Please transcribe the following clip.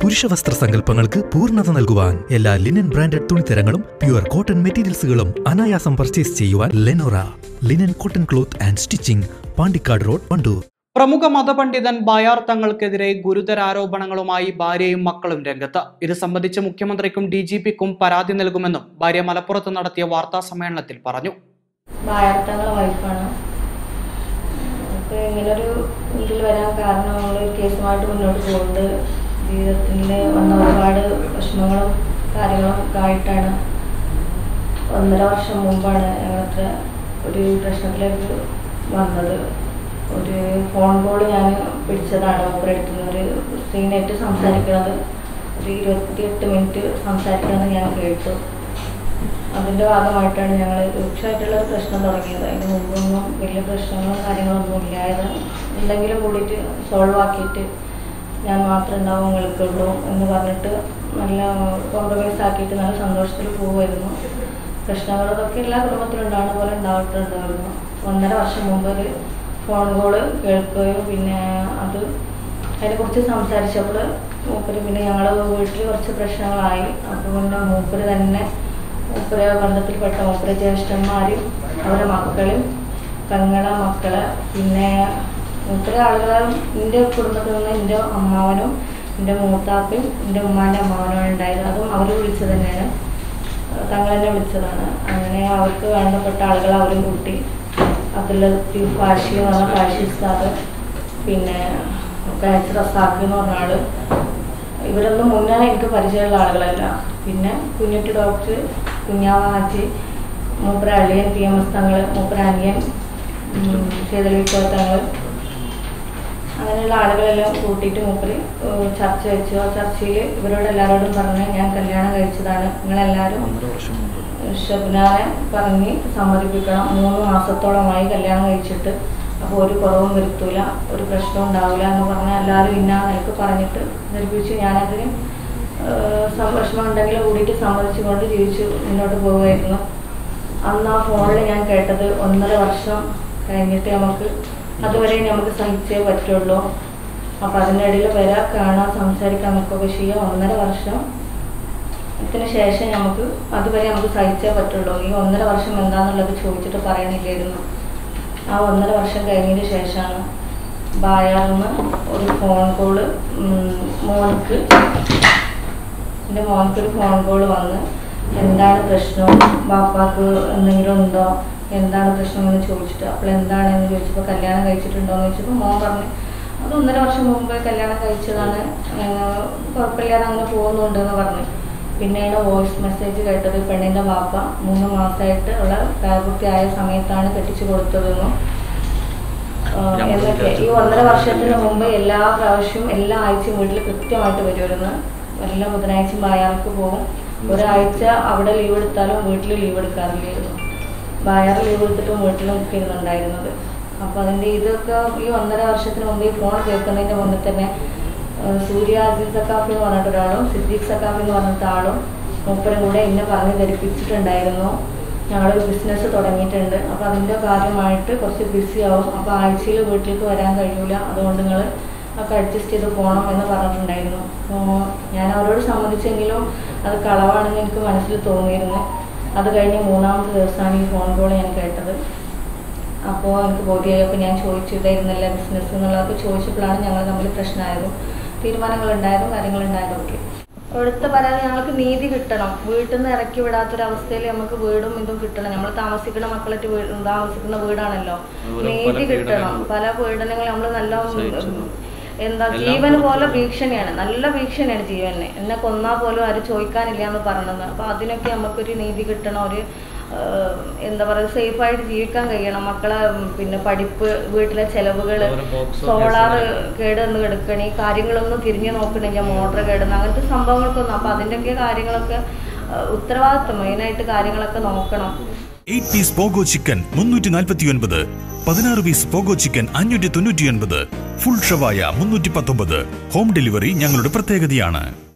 പുരുഷ വസ്ത്ര സങ്കല്പങ്ങൾക്ക് പൂർണ്ണത നൽകുവാൻ എല്ലാ ലിനൻ ബ്രാൻഡഡ് തുണിത്തരങ്ങളും പ്യുവർ കോട്ടൺ മെറ്റീരിയൽസുകളും അനായാസം പർച്ചേസ് ചെയ്യുവാൻ Lenora linen cotton cloth and stitching Pandikkad road Wandoor പ്രമുഖ മതപണ്ഡിതൻ ബയാർ തങ്ങൾക്കെതിരെ ഗുരുതര ആരോപണങ്ങളുമായി ഭാര്യയും മക്കളും രംഗത്ത് ഇത് സംബന്ധിച്ച് മുഖ്യമന്ത്രിക്കും ഡി ജി പിക്കും പരാതി നൽകുമെന്നും ഭാര്യ മലപ്പുറത്ത് നടത്തിയ വാർത്താ സമ്മേളനത്തിൽ പറഞ്ഞു വാഴത്തങ്ങളെ വൈഫാണ് അപ്പോൾ ഇങ്ങനൊരു ഇതിൽ വരാൻ കാരണം നമ്മൾ കേസുമായിട്ട് മുന്നോട്ട് പോകുന്നത് ജീവിതത്തിൽ വന്ന ഒരുപാട് വിഷമങ്ങളും കാര്യങ്ങളും ഒക്കെ ആയിട്ടാണ് ഒന്നര വർഷം മുമ്പാണ് ഞങ്ങളത്ര ഒരു പ്രശ്നത്തിലേക്ക് വന്നത് ഒരു ഫോൺ കോൾ ഞാൻ പിടിച്ചതാണ് മൂപ്പരുടെ അടുത്ത് നിന്ന് ഒരു സ്ത്രീനായിട്ട് സംസാരിക്കുന്നത് ഒരു ഇരുപത്തിയെട്ട് മിനിറ്റ് സംസാരിക്കുന്നത് ഞാൻ കേട്ടു അതിൻ്റെ ഭാഗമായിട്ടാണ് ഞങ്ങൾ രൂക്ഷമായിട്ടുള്ള ഒരു പ്രശ്നം തുടങ്ങിയത് അതിന് മുമ്പൊന്നും വലിയ പ്രശ്നങ്ങളും കാര്യങ്ങളൊന്നും ഇല്ലായത് എന്തെങ്കിലും കൂടിയിട്ട് സോൾവ് ആക്കിയിട്ട് ഞാൻ മാത്രമേ ഉണ്ടാവും നിങ്ങൾക്കുള്ളൂ എന്ന് പറഞ്ഞിട്ട് നല്ല കോംപ്രമൈസ് ആക്കിയിട്ട് നല്ല സന്തോഷത്തിൽ പോകുമായിരുന്നു പ്രശ്നങ്ങളതൊക്കെ എല്ലാ കുടുംബത്തിലും ഉണ്ടാകുന്ന പോലെ ഉണ്ടായിട്ടുണ്ടായിരുന്നു ഒന്നര വർഷം മുമ്പ് ഒരു ഫോൺ കോള് കേൾക്കുകയും പിന്നെ അത് അതിനെക്കുറിച്ച് സംസാരിച്ചപ്പോൾ മൂപ്പര് പിന്നെ ഞങ്ങൾ വീട്ടിൽ കുറച്ച് പ്രശ്നങ്ങളായി അപ്പോൾ പിന്നെ മൂപ്പര് തന്നെ മൂപ്പര ബന്ധത്തിൽപ്പെട്ട മൂപ്പര ജ്യേഷ്ഠന്മാരും അവരുടെ മക്കളും പെങ്ങളെ മക്കള് പിന്നെ മൂപ്പര ആളുകൾ എൻ്റെ കുടുംബത്തിൽ നിന്ന് എൻ്റെ അമ്മാവനും എൻ്റെ മൂത്താപ്പയും എൻ്റെ ഉമ്മാൻ്റെ അമ്മാവനും ഉണ്ടായത് അതും അവർ വിളിച്ചത് തന്നെയാണ് തങ്ങൾ തന്നെ വിളിച്ചതാണ് അങ്ങനെ അവർക്ക് വേണ്ടപ്പെട്ട ആളുകൾ അവരും കൂട്ടി അതിൽ ഫാഷി എന്ന് പറഞ്ഞ ഫാഷി ഉസ്താദ് പിന്നെ കാച്ച് റസാഖ് എന്ന് പറഞ്ഞ ആള് ഇവരൊന്നും മുന്നേ എനിക്ക് പരിചയമുള്ള ആളുകളല്ല പിന്നെ കുഞ്ഞുട്ടി ഡോക്ടർ കുഞ്ഞാവ ഹാജി മൂപ്പര അളിയൻ പി എം എസ് തങ്ങൾ മൂപ്പര അനിയൻ സേതൽവിക്കോ തങ്ങൾ അങ്ങനെയുള്ള ആളുകളെല്ലാം കൂട്ടിയിട്ട് മൂപ്പര് ഏഹ് ചർച്ച വെച്ചു ആ ചർച്ചയിൽ ഇവരോട് എല്ലാവരോടും പറഞ്ഞ് ഞാൻ കല്യാണം കഴിച്ചതാണ് നിങ്ങളെല്ലാവരും ഷബ്നാനെ പറഞ്ഞ് സമ്മതിപ്പിക്കണം മൂന്ന് മാസത്തോളമായി കല്യാണം കഴിച്ചിട്ട് അപ്പോൾ ഒരു കുറവും വരുത്തൂല ഒരു പ്രശ്നവും ഉണ്ടാവില്ല എന്ന് പറഞ്ഞാൽ എല്ലാവരും ഇന്ന നിലക്ക് പറഞ്ഞിട്ട് ധരിപ്പിച്ച് ഞാനതിന് ഏഹ് വിഷമം ഉണ്ടെങ്കിൽ കൂടിയിട്ട് സമ്മതിച്ചുകൊണ്ട് ജീവിച്ച് മുന്നോട്ട് പോവുമായിരുന്നു അന്ന് ആ ഫോണിൽ ഞാൻ കേട്ടത് ഒന്നര വർഷം കഴിഞ്ഞിട്ട് നമുക്ക് അതുവരെ നമുക്ക് സഹിച്ചേ പറ്റുള്ളൂ അപ്പം അതിനിടയിൽ വരാൻ കാണാൻ സംസാരിക്കാൻ നമുക്കൊക്കെ ചെയ്യാം ഒന്നര വർഷം ഇതിന് ശേഷം നമുക്ക് അതുവരെ നമുക്ക് സഹിച്ചേ പറ്റുള്ളൂ ഈ ഒന്നര വർഷം എന്താണെന്നുള്ളത് ചോദിച്ചിട്ട് പറയണില്ലായിരുന്നു ആ ഒന്നര വർഷം കഴിഞ്ഞതിന് ശേഷമാണ് ബായാറിന്ന് ഒരു ഫോൺ കോള് മോൻക്ക് എൻ്റെ മോൻക്ക് ഒരു ഫോൺ കോള് വന്ന് എന്താണ് പ്രശ്നം ബാപ്പാക്ക് എന്തെങ്കിലും ഉണ്ടോ എന്താണ് പ്രശ്നം എന്ന് ചോദിച്ചിട്ട് അപ്പോൾ എന്താണെന്ന് ചോദിച്ചപ്പോൾ കല്യാണം കഴിച്ചിട്ടുണ്ടോ എന്ന് ചോദിച്ചപ്പോൾ മോൻ പറഞ്ഞു അത് ഒന്നര വർഷം മുമ്പ് കല്യാണം കഴിച്ചതാണ് ഏഹ് കുഴപ്പമില്ലാതെ അങ്ങനെ പോകുന്നുണ്ട് എന്ന് പറഞ്ഞു പിന്നെയാണ് വോയിസ് മെസ്സേജ് കേട്ടത് പെണ്ണിൻ്റെ വാപ്പ മൂന്ന് മാസമായിട്ട് ഉള്ള പ്രായപൂർത്തിയായ സമയത്താണ് കെട്ടിച്ചു കൊടുത്തതെന്നും ആഹ് എന്നൊക്കെ ഈ ഒന്നര വർഷത്തിന് മുമ്പ് എല്ലാ പ്രാവശ്യവും എല്ലാ ആഴ്ചയും വീട്ടിൽ കൃത്യമായിട്ട് വരുമായിരുന്നു എല്ലാ ബുധനാഴ്ചയും ബായാർക്ക് പോകും ഒരാഴ്ച അവിടെ ലീവ് എടുത്താലും വീട്ടിൽ ലീവ് എടുക്കാറില്ലായിരുന്നു ബായാർ ലീവ് എടുത്തിട്ടും വീട്ടിൽ നിൽക്കുന്നുണ്ടായിരുന്നത് അപ്പോൾ അതിൻ്റെ ഇതൊക്കെ ഈ ഒന്നര വർഷത്തിന് മുമ്പ് ഈ ഫോൺ കേൾക്കുന്നതിൻ്റെ മുന്നിൽ തന്നെ ഏഹ് സൂര്യ അസീസ് സക്കാഫി എന്ന് പറഞ്ഞിട്ട് ഒരാളും സിദ്ദീഖ് സക്കാഫി എന്ന് പറഞ്ഞിട്ട് ആളും മൂപ്പരും കൂടെ എന്നെ പറഞ്ഞ് ധരിപ്പിച്ചിട്ടുണ്ടായിരുന്നു ഞങ്ങളൊരു ബിസിനസ് തുടങ്ങിയിട്ടുണ്ട് അപ്പോൾ അതിൻ്റെ കാര്യമായിട്ട് കുറച്ച് ബിസി ആവും അപ്പോൾ ആഴ്ചയിൽ വീട്ടിലേക്ക് വരാൻ കഴിയൂല അതുകൊണ്ട് നിങ്ങൾ ഒക്കെ അഡ്ജസ്റ്റ് ചെയ്ത് പോകണം എന്ന് പറഞ്ഞിട്ടുണ്ടായിരുന്നു അപ്പോൾ ഞാൻ അവരോട് സമ്മതിച്ചെങ്കിലും അത് കളവാണെന്ന് എനിക്ക് മനസ്സിൽ തോന്നിയിരുന്നു അത് കഴിഞ്ഞ് മൂന്നാമത്തെ ദിവസമാണ് ഈ ഫോൺ കോൾ ഞാൻ കേട്ടത് അപ്പോൾ എനിക്ക് ബോധ്യമായി അപ്പോൾ ഞാൻ ചോദിച്ചിട്ടായിരുന്നില്ല ബിസിനസ് എന്നുള്ളതൊക്കെ ചോദിച്ചപ്പോഴാണ് ഞങ്ങൾ തമ്മിൽ പ്രശ്നമായതും തീരുമാനങ്ങളുണ്ടായതും കാര്യങ്ങളുണ്ടായതും ഒക്കെ കൊടുത്ത പരാതി ഞങ്ങൾക്ക് നീതി കിട്ടണം വീട്ടിൽ നിന്ന് ഇറക്കി വിടാത്തൊരവസ്ഥയിൽ നമുക്ക് വീടും ഇതും കിട്ടണം നമ്മൾ താമസിക്കുന്ന മക്കളായിട്ട് വീ താമസിക്കുന്ന വീടാണല്ലോ നീതി കിട്ടണം പല പീഡനങ്ങൾ നമ്മൾ നല്ല ഉം, എന്താ ജീവൻ പോലെ ഭീഷണിയാണ് നല്ല ഭീഷണിയാണ് ജീവനെ എന്നെ കൊന്നാൽ പോലും ആരും ചോദിക്കാനില്ല എന്ന് പറഞ്ഞത് അപ്പോൾ അതിനൊക്കെ നമുക്കൊരു നീതി കിട്ടണം ഒരു ഏഹ്, എന്താ പറയുക സേഫായിട്ട് ജീവിക്കാൻ കഴിയണം മക്കളെ ഉം, പിന്നെ പഠിപ്പ് വീട്ടിലെ ചെലവുകൾ സോളാർ കേടുവന്ന് കിടക്കണ ഈ കാര്യങ്ങളൊന്നും തിരിഞ്ഞു നോക്കണില്ല മോട്ടർ കേടുന്ന അങ്ങനത്തെ സംഭവങ്ങൾക്കൊന്നും അപ്പോൾ അതിൻ്റെയൊക്കെ കാര്യങ്ങളൊക്കെ ഏഹ്, ഉത്തരവാദിത്വം മെയിനായിട്ട് കാര്യങ്ങളൊക്കെ നോക്കണം എയ്റ്റ് പീസ് പോഗോ ചിക്കൻ മുന്നൂറ്റി നാൽപ്പത്തി ഒൻപത് പതിനാറ് പീസ് പോഗോ ചിക്കൻ അഞ്ഞൂറ്റി തൊണ്ണൂറ്റി ഒൻപത് ഫുൾ ഷവായ മുന്നൂറ്റി പത്തൊമ്പത് ഹോം ഡെലിവറി ഞങ്ങളുടെ പ്രത്യേകതയാണ്